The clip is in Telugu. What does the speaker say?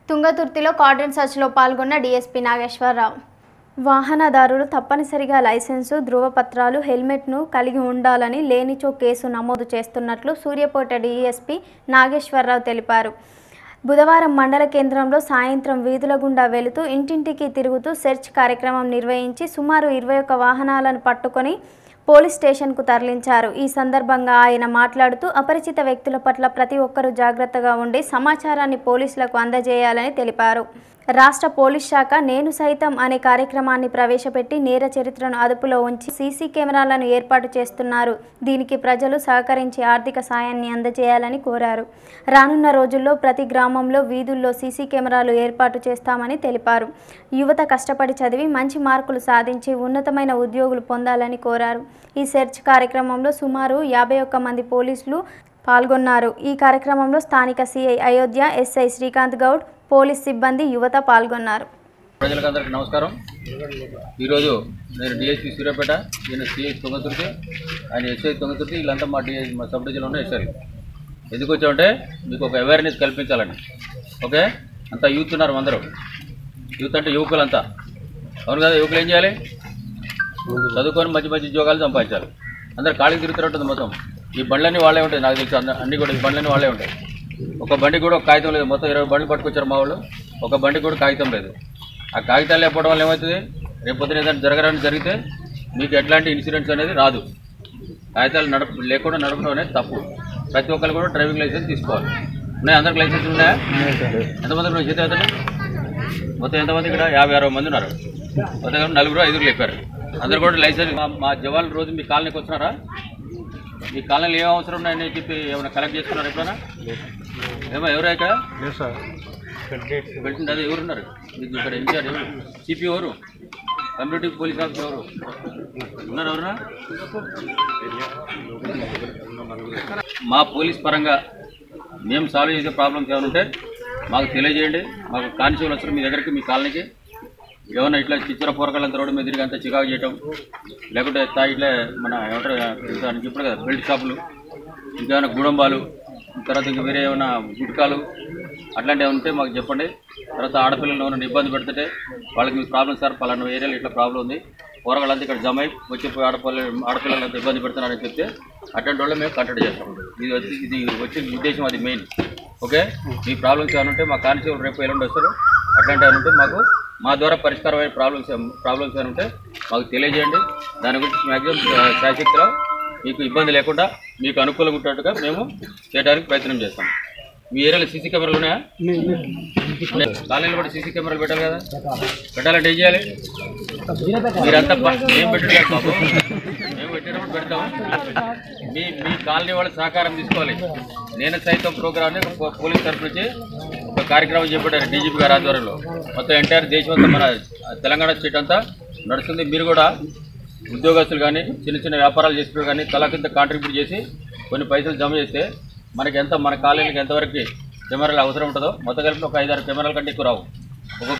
తుంగతుర్తిలో కార్డన్ సర్చ్లో పాల్గొన్న డీఎస్పీ నాగేశ్వరరావు వాహనదారులు తప్పనిసరిగా లైసెన్సు ధృవపత్రాలు హెల్మెట్ను కలిగి ఉండాలని లేనిచో కేసు నమోదు చేస్తున్నట్లు సూర్యాపేట డీఎస్పీ నాగేశ్వరరావు తెలిపారు బుధవారం మండల కేంద్రంలో సాయంత్రం వీధుల గుండా వెళుతూ ఇంటింటికి తిరుగుతూ సెర్చ్ కార్యక్రమం నిర్వహించి సుమారు ఇరవై ఒక్క వాహనాలను పట్టుకొని పోలీస్ స్టేషన్కు తరలించారు ఈ సందర్భంగా ఆయన మాట్లాడుతూ అపరిచిత వ్యక్తుల పట్ల ప్రతి ఒక్కరూ జాగ్రత్తగా ఉండి సమాచారాన్ని పోలీసులకు అందజేయాలని తెలిపారు రాష్ట్ర పోలీస్ శాఖ నేను సైతం అనే కార్యక్రమాన్ని ప్రవేశపెట్టి నేర చరిత్రను అదుపులో ఉంచి సీసీ కెమెరాలను ఏర్పాటు చేస్తున్నారు దీనికి ప్రజలు సహకరించి ఆర్థిక సాయాన్ని అందజేయాలని కోరారు రానున్న రోజుల్లో ప్రతి గ్రామంలో వీధుల్లో సీసీ కెమెరాలు ఏర్పాటు చేస్తామని తెలిపారు యువత కష్టపడి చదివి మంచి మార్కులు సాధించి ఉన్నతమైన ఉద్యోగులు పొందాలని కోరారు ఈ సెర్చ్ కార్యక్రమంలో సుమారు యాభై ఒక్క మంది పోలీసులు పాల్గొన్నారు ఈ కార్యక్రమంలో స్థానిక CI Ayodhya SI Srikanth Goud police సిబ్బంది యువత పాల్గొన్నారు ప్రజలకు అందరికీ నమస్కారం ఈరోజు నేను డిఎస్పీ సూర్యాపేట నేను సిఐ తుంగతుర్తి ఆయన ఎస్ఐ తుంగతుర్తి వీళ్ళంతా మా డిఎస్ మా సబ్ డివిజన్లో ఉన్న ఎస్ఐలు ఎందుకు వచ్చామంటే మీకు ఒక అవేర్నెస్ కల్పించాలని ఓకే అంతా యూత్ ఉన్నారు అందరూ యూత్ అంటే యువకులంతా అవును కదా యువకులు ఏం చేయాలి చదువుకొని మంచి మంచి ఉద్యోగాలు సంపాదించాలి అందరు ఖాళీ తిరుగుతున్నట్టుంది మొత్తం ఈ బండ్లన్నీ వాళ్ళే ఉంటాయి నాకు తెలిసి అన్న- అన్ని కూడా ఈ బండ్లన్నీ వాళ్ళే ఉంటాయి ఒక బండి కూడా ఒక కాగితం లేదు మొత్తం ఇరవై బండ్లు పట్టుకొచ్చారు మా వాళ్ళు ఒక బండి కూడా కాగితం లేదు ఆ కాగితాలు లేకపోవడం వల్ల ఏమవుతుంది రేపు పొద్దున ఏదైనా జరగడానికి జరిగితే మీకు ఎట్లాంటి ఇన్సూరెన్స్ అనేది రాదు కాగితాలు నడప లేకుండా నడపడం అనేది తప్పు ప్రతి ఒక్కరు కూడా డ్రైవింగ్ లైసెన్స్ తీసుకోవాలి ఉన్నాయి అందరికి లైసెన్స్ ఉన్నాయా ఎంతమంది ఉన్నారు చేతి అతను మొత్తం ఎంతమంది ఇక్కడ యాభై అరవై మంది ఉన్నారు మొత్తం నలుగురు ఐదుగురు లేపారు అందరు కూడా లైసెన్స్ మా మా జవాన్లు రోజు మీ కాలనీకి వస్తున్నారా మీ కాలనీలో ఏం అవసరం ఉన్నాయని చెప్పి ఏమైనా కలెక్ట్ చేసుకున్నారు ఎప్పుడైనా ఏమో ఎవరు ఇక్కడ పెట్టింది అదే ఎవరున్నారు మీకు ఇక్కడ ఇన్ఛార్జ్ ఎవరు సిపి ఎవరు కమ్యూనిటీ పోలీస్ ఆఫీసర్ ఎవరు ఉన్నారు ఎవరునా మా పోలీస్ పరంగా మేము సాల్వ్ చేసే ప్రాబ్లమ్స్ ఏమైనా ఉంటే మాకు తెలియజేయండి మాకు కానిస్టేబుల్ వస్తారు మీ దగ్గరికి మీ కాలనీకి ఏమైనా ఇట్లా చిచ్చర పోరకాలంతా రోడ్డు మీద తిరిగి అంతా చికాకు చేయటం లేకుంటే తా ఇట్లా మన ఏమంటారు ఇంకా చెప్పారు కదా బెల్ట్ షాపులు ఇంకేమైనా గుడంబాలు తర్వాత ఇంకా వేరే ఏమైనా గుట్కాలు అట్లాంటివి ఉంటే మాకు చెప్పండి తర్వాత ఆడపిల్లలు ఏమైనా ఇబ్బంది పెడుతుంటే వాళ్ళకి మీ ప్రాబ్లం సార్ పలానా ఏరియాలో ఇట్లా ప్రాబ్లం ఉంది పోరగాళ్ళంతా ఇక్కడ జమ అయి వచ్చి ఆడపిల్లలు ఆడపిల్లలంతా ఇబ్బంది పెడుతున్నారని చెప్తే అట్లాంటి వాళ్ళు మేము కంటెక్ట్ చేస్తాం ఇది వచ్చి ఇది వచ్చే ఉద్దేశం అది మెయిన్ ఓకే మీ ప్రాబ్లమ్స్ ఏమైనా ఉంటే మా కానిస్టేబుల్ రేపు ఎల్లుండి వస్తారు అట్లాంటివి ఏమైనా ఉంటే మాకు మా ద్వారా పరిష్కారమైన ప్రాబ్లమ్స్ ప్రాబ్లమ్స్ ఏమైనా ఉంటే మాకు తెలియజేయండి దాని గురించి మ్యాక్సిమం శాశక్తిలో మీకు ఇబ్బంది లేకుండా మీకు అనుకూలంగా ఉండేట్టుగా మేము చేయడానికి ప్రయత్నం చేస్తాం మీ ఏరియాలో సీసీ కెమెరాలు ఉన్నాయా కాలనీలో కూడా సీసీ కెమెరాలు పెట్టాలి కదా పెట్టాలంటే ఏం చేయాలి మీరంతా ప- మేము పెట్టలేదు బాబు మేము పెట్టినప్పుడు పెడతాం మీ మీ కాలనీ వాళ్ళ సహకారం తీసుకోవాలి నేను సైతం ప్రోగ్రామ్ని పో- పోలీస్ తరఫు నుంచి ఒక కార్యక్రమం చేపట్టారు డీజీపీ గారి ఆధ్వర్యంలో మొత్తం ఎంటైర్ దేశం అంతా మన తెలంగాణ స్టేట్ అంతా నడుస్తుంది మీరు కూడా ఉద్యోగస్తులు కానీ చిన్న చిన్న వ్యాపారాలు చేసిన కానీ తల కింద కాంట్రిబ్యూట్ చేసి కొన్ని పైసలు జమ చేస్తే మనకి ఎంత మన కాలనీకి ఎంతవరకు కెమెరాలు అవసరం ఉంటుందో మొత్తం కలిపి ఒక ఐదారు కెమెరాల కంటే ఎక్కువ రావు ఒక